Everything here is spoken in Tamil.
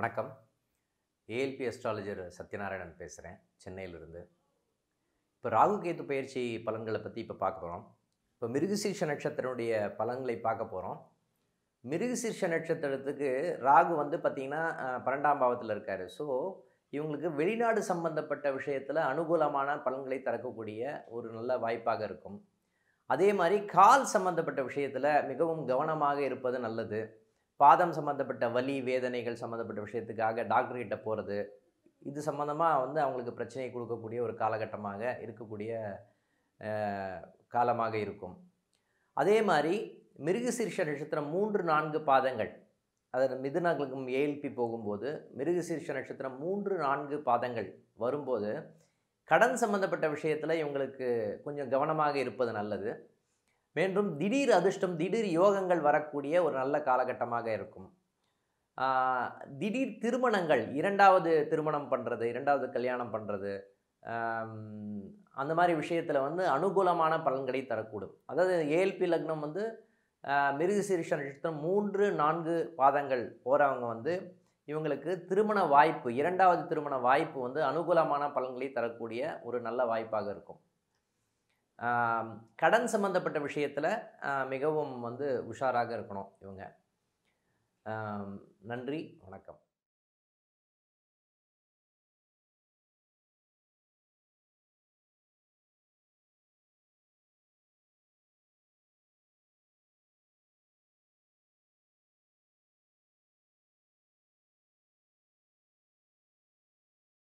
வணக்கம் ஏஎல்பி அஸ்ட்ராலஜர் சத்யநாராயணன் பேசுகிறேன் சென்னையிலிருந்து இப்போ ராகு கேது பயிற்சி பலன்களை பற்றி இப்போ பார்க்க போகிறோம் இப்போ மிருகசீர்ஷ நட்சத்திரனுடைய பலன்களை பார்க்க போகிறோம் மிருகசீர்ஷ நட்சத்திரத்துக்கு ராகு வந்து பார்த்திங்கன்னா அஹ், பன்னெண்டாம் பாவத்தில் இருக்கார் ஸோ இவங்களுக்கு வெளிநாடு சம்பந்தப்பட்ட விஷயத்தில் அனுகூலமான பலன்களை தரக்கூடிய ஒரு நல்ல வாய்ப்பாக இருக்கும் அதே மாதிரி கால் சம்பந்தப்பட்ட விஷயத்தில் மிகவும் கவனமாக இருப்பது நல்லது பாதம் சம்மந்தப்பட்ட வலி வேதனைகள் சம்மந்தப்பட்ட விஷயத்துக்காக டாக்டர் கிட்ட போகிறது இது சம்மந்தமாக வந்து அவங்களுக்கு பிரச்சனை கொடுக்கக்கூடிய ஒரு காலகட்டமாக இருக்கக்கூடிய அஹ், காலமாக இருக்கும் அதே மாதிரி மிருகசீர்ஷ நட்சத்திரம் மூன்று நான்கு பாதங்கள் அதில் மிதுனங்களுக்கும் ஏஎல்பி போகும்போது மிருகசீர்ஷ நட்சத்திரம் மூன்று நான்கு பாதங்கள் வரும்போது கடன் சம்பந்தப்பட்ட விஷயத்தில் இவங்களுக்கு கொஞ்சம் கவனமாக இருப்பது நல்லது மீண்டும் திடீர் அதிர்ஷ்டம் திடீர் யோகங்கள் வரக்கூடிய ஒரு நல்ல காலகட்டமாக இருக்கும் ஆஹ், திடீர் திருமணங்கள் இரண்டாவது திருமணம் பண்ணுறது இரண்டாவது கல்யாணம் பண்ணுறது அந்த மாதிரி விஷயத்தில் வந்து அனுகூலமான பலன்களை தரக்கூடும் அதாவது ஏஎல்பி லக்னம் வந்து ஆஹ், மிருகசீரிஷ நட்சத்திரம் மூன்று நான்கு பாதங்கள் போகிறவங்க வந்து இவங்களுக்கு திருமண வாய்ப்பு இரண்டாவது திருமண வாய்ப்பு வந்து அனுகூலமான பலன்களை தரக்கூடிய ஒரு நல்ல வாய்ப்பாக இருக்கும் ஆம், கடன் சம்பந்தப்பட்ட விஷயத்தில் மிகவும் வந்து உஷாராக இருக்கணும் இவங்க ஆம், நன்றி வணக்கம்